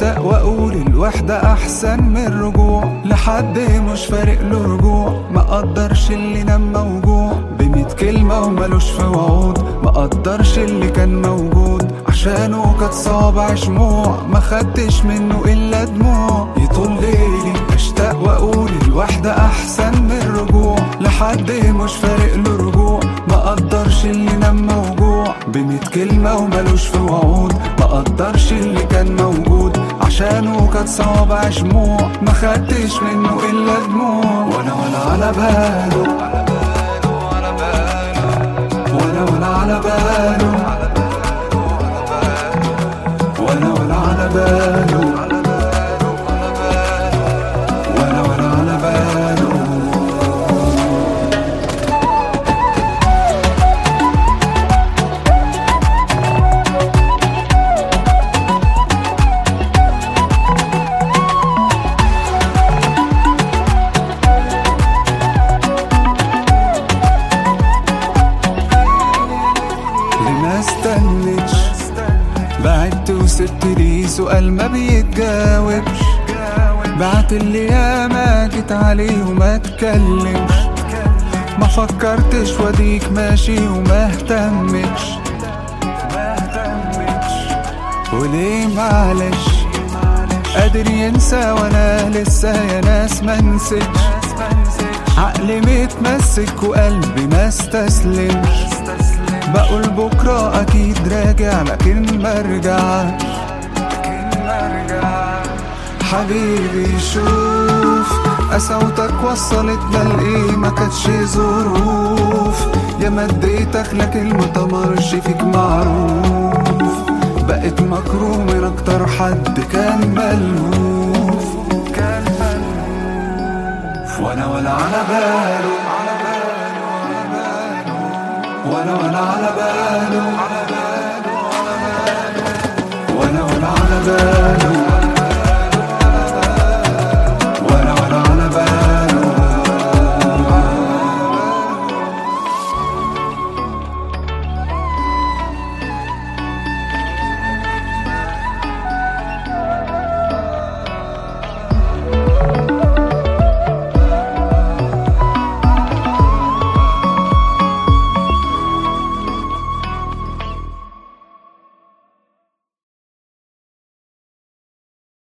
بشتاق واقول الوحدة احسن من الرجوع لحد مش فارق له رجوع ما قدرش اللي نام موجوع بميت كلمة وملوش في وعود ما قدرش اللي كان موجود عشانه كانت صوابع شموع ما خدتش منه الا دموع يطول ليلي اشتاق واقول الوحدة احسن من الرجوع لحد مش فارق له رجوع ما قدرش اللي نام موجوع بميت كلمة وملوش في وعود ما قدرش اللي كان موجود عشانه كانت صوابع شموع ما خدتش منه الا دموع وانا ولا على باله وانا ولا على باله وانا ولا على باله وانا ولا على باله لما استنتش بعدت وسبت لي سؤال ما بيتجاوبش بعت اللي ياما جيت عليه وما اتكلمش ما فكرتش واديك ماشي وما اهتمتش وليه معلش قادر ينسى وانا لسه يا ناس منسيتش عقلي متمسك وقلبي ما استسلمش بقول بكرة أكيد راجع لكن مرجعش حبيبي شوف قساوتك وصلتنا لإيه ما كانتش ظروف يا مديتك لكن ما تمرش فيك معروف بقيت مكروه من أكتر حد كان ملهوف كان ملهوف وأنا ولا على باله وانا ولا على باله وانا ولا على باله